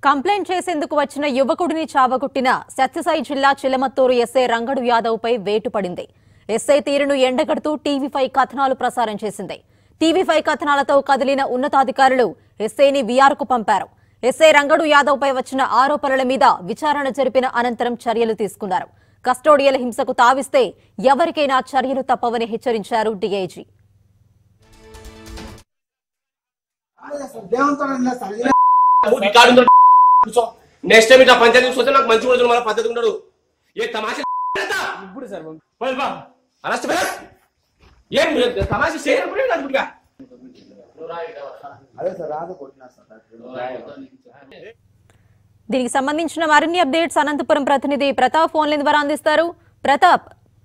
Complaint చేసేందుకు వచ్చిన యువకుడిని చావగొట్టిన సత్యసాయి జిల్లా చిలమత్తూరు ఎస్ఐ రంగడు యాదవ్ పై వేటు పడింది ఎస్ఐ తీరును ఎండగడుతూ టీవీ ఫైవ్ కథనాలు ప్రసారం చేసింది టీవీ ఫైవ్ కథనాలతో కదిలిన ఉన్నతాధికారులు ఎస్ఐని కు పంపారు ఎస్ఐ రంగడు యాదవ్ పై వచ్చిన ఆరోపణల మీద విచారణ జరిపిన అనంతరం చర్యలు తీసుకున్నారు కస్టోడియల్ హింసకు తావిస్తే ఎవరికైనా చర్యలు తప్పవని హెచ్చరించారు డీఐజీ రికార్డు ఉందో కూర్చో నెక్స్ట్ టైం ఇట్లా పంచాయతీ చూస్తే నాకు మంచి రోజులు మన పద్ధతి ఉండడు ఏ తమాషా ఇప్పుడు సార్ అరెస్ట్ ఏం తమాషా చేయడం అనుకుంటా అదే సార్ రాదు కొట్టినా సార్ దీనికి సంబంధించిన మరిన్ని అప్డేట్స్ అనంతపురం ప్రతినిధి ప్రతాప్ ఫోన్ లైన్ ద్వారా అందిస్తారు ప్రతాప్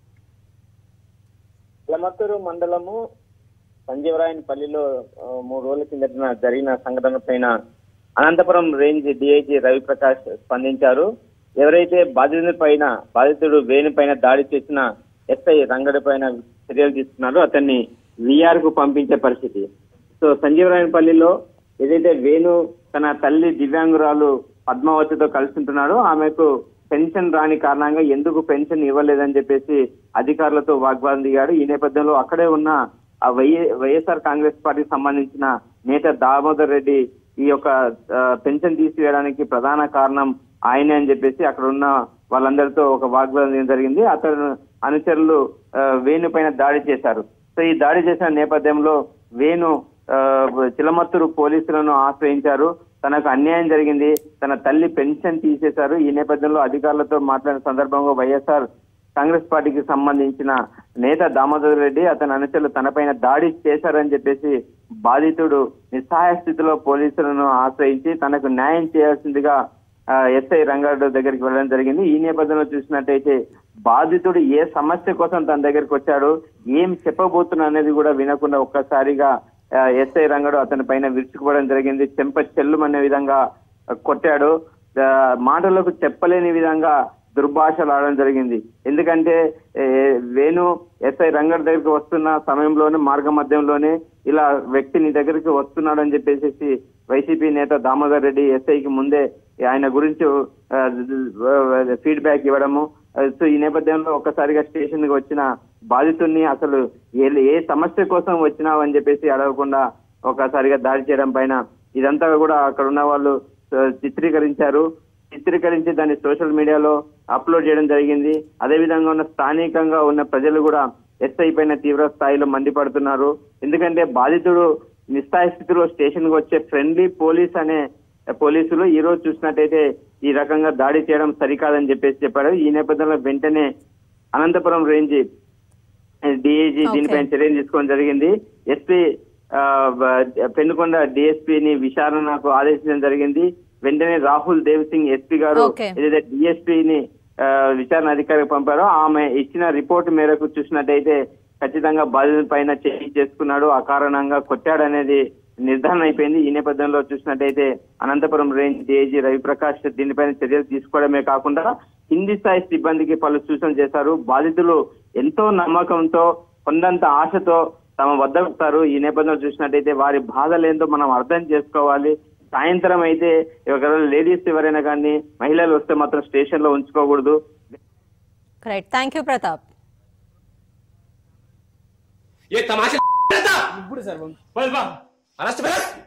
లమత్తూరు మండలము సంజీవరాయనపల్లిలో ఆ, మూడు రోజుల కిందట జరిగిన సంఘటన పైన అనంతపురం రేంజ్ డిఐజీ రవిప్రకాష్ స్పందించారు ఎవరైతే బాధితుని పైన బాధితుడు వేణి పైన దాడి చేసిన ఎస్ఐ రంగడి పైన చర్యలు తీసుకున్నారో అతన్ని విఆర్ కు పంపించే పరిస్థితి సో సంజీవరాయనపల్లిలో ఏదైతే వేణు తన తల్లి దివ్యాంగురాలు పద్మావతితో కలిసి ఉంటున్నాడో ఆమెకు పెన్షన్ రాని కారణంగా ఎందుకు పెన్షన్ ఇవ్వలేదని చెప్పేసి అధికారులతో వాగ్వాదం దిగాడు ఈ నేపథ్యంలో అక్కడే ఉన్న ఆ వైఎ- వైఎస్ఆర్ కాంగ్రెస్ పార్టీకి సంబంధించిన నేత దామోదర్ రెడ్డి ఈ యొక్క ఆ, పెన్షన్ తీసివేయడానికి ప్రధాన కారణం ఆయనే అని చెప్పేసి అక్కడ ఉన్న వాళ్ళందరితో ఒక వాగ్వాదం జరిగింది అతను అనుచరులు ఆ, వేణు పైన దాడి చేశారు సో ఈ దాడి చేసిన నేపథ్యంలో వేణు ఆ, చిలమత్తూరు పోలీసులను ఆశ్రయించారు తనకు అన్యాయం జరిగింది తన తల్లి పెన్షన్ తీసేశారు ఈ నేపథ్యంలో అధికారులతో మాట్లాడిన సందర్భంగా వైఎస్ఆర్ కాంగ్రెస్ పార్టీకి సంబంధించిన నేత దామోదర్ రెడ్డి అతని అనుచరులు తనపైన దాడి చేశారని చెప్పేసి బాధితుడు నిస్సహాయ స్థితిలో పోలీసులను ఆశ్రయించి తనకు న్యాయం చేయాల్సిందిగా ఆ, ఎస్ఐ రంగారెడ్డి దగ్గరికి వెళ్ళడం జరిగింది ఈ నేపథ్యంలో చూసినట్టయితే బాధితుడు ఏ సమస్య కోసం తన దగ్గరికి వచ్చాడు ఏం చెప్పబోతున్నా అనేది కూడా వినకుండా ఒక్కసారిగా ఆ, ఎస్ఐ రంగడు అతని పైన విరుచుకుపోవడం జరిగింది చెంప చెల్లుమనే విధంగా ఆ, కొట్టాడు ఆ, మాటలకు చెప్పలేని విధంగా దుర్భాషలు ఆడడం జరిగింది ఎందుకంటే ఏ, వేణు ఎస్ఐ రంగడి దగ్గరికి వస్తున్న సమయంలోనే మార్గ మధ్యంలోనే ఇలా వ్యక్తి నీ దగ్గరికి వస్తున్నాడు అని చెప్పేసి వైసీపీ నేత దామోదర్ రెడ్డి ఎస్ఐకి ముందే ఆయన గురించి ఫీడ్బ్యాక్ ఇవ్వడము ఆ, సో ఈ నేపథ్యంలో ఒక్కసారిగా స్టేషన్ కి వచ్చిన బాధితుడిని అసలు ఏ ఏ సమస్య కోసం వచ్చినావు అని చెప్పేసి అడగకుండా ఒకసారిగా దాడి చేయడం పైన ఇదంతా కూడా అక్కడ ఉన్న వాళ్ళు ఆ, చిత్రీకరించారు చిత్రీకరించి దాన్ని సోషల్ మీడియాలో అప్లోడ్ చేయడం జరిగింది అదే విధంగా ఉన్న స్థానికంగా ఉన్న ప్రజలు కూడా ఎస్ఐ పైన తీవ్ర స్థాయిలో మండిపడుతున్నారు ఎందుకంటే బాధితుడు నిస్సాయ స్థితిలో స్టేషన్ కు వచ్చే ఫ్రెండ్లీ పోలీస్ అనే పోలీసులు ఈ రోజు చూసినట్టయితే ఈ రకంగా దాడి చేయడం సరికాదని చెప్పేసి చెప్పారు ఈ నేపథ్యంలో వెంటనే అనంతపురం రేంజ్ డిఐజీ Okay. దీనిపైన చర్యలు తీసుకోవడం జరిగింది ఎస్పీ పెనుకొండ డిఎస్పీని విచారణకు ఆదేశించడం జరిగింది వెంటనే రాహుల్ దేవ్ సింగ్ ఎస్పీ గారు Okay. ఏదైతే డిఎస్పీని విచారణ అధికారికి పంపారో ఆమె ఇచ్చిన రిపోర్ట్ మేరకు చూసినట్టయితే ఖచ్చితంగా బాధితుల పైన చేయి చేసుకున్నాడు ఆ కారణంగా కొట్టాడనేది నిర్ధారణ అయిపోయింది ఈ నేపథ్యంలో చూసినట్టయితే అనంతపురం రేంజ్ డిఐజీ రవిప్రకాష్ దీనిపైన చర్యలు తీసుకోవడమే కాకుండా కింది స్థాయి సిబ్బందికి పలు సూచనలు చేశారు బాధితులు ఎంతో నమ్మకంతో కొండంత ఆశతో తమ వద్ద వస్తారు ఈ నేపథ్యంలో చూసినట్టయితే వారి బాధలేందో మనం అర్థం చేసుకోవాలి సాయంత్రం అయితే ఒకవేళ లేడీస్ ఎవరైనా కానీ మహిళలు వస్తే మాత్రం స్టేషన్ లో ఉంచుకోకూడదు రైట్ థ్యాంక్ యూ ప్రతాప్ ఏ తమాషా ఇప్పుడు సార్ అరెస్ట్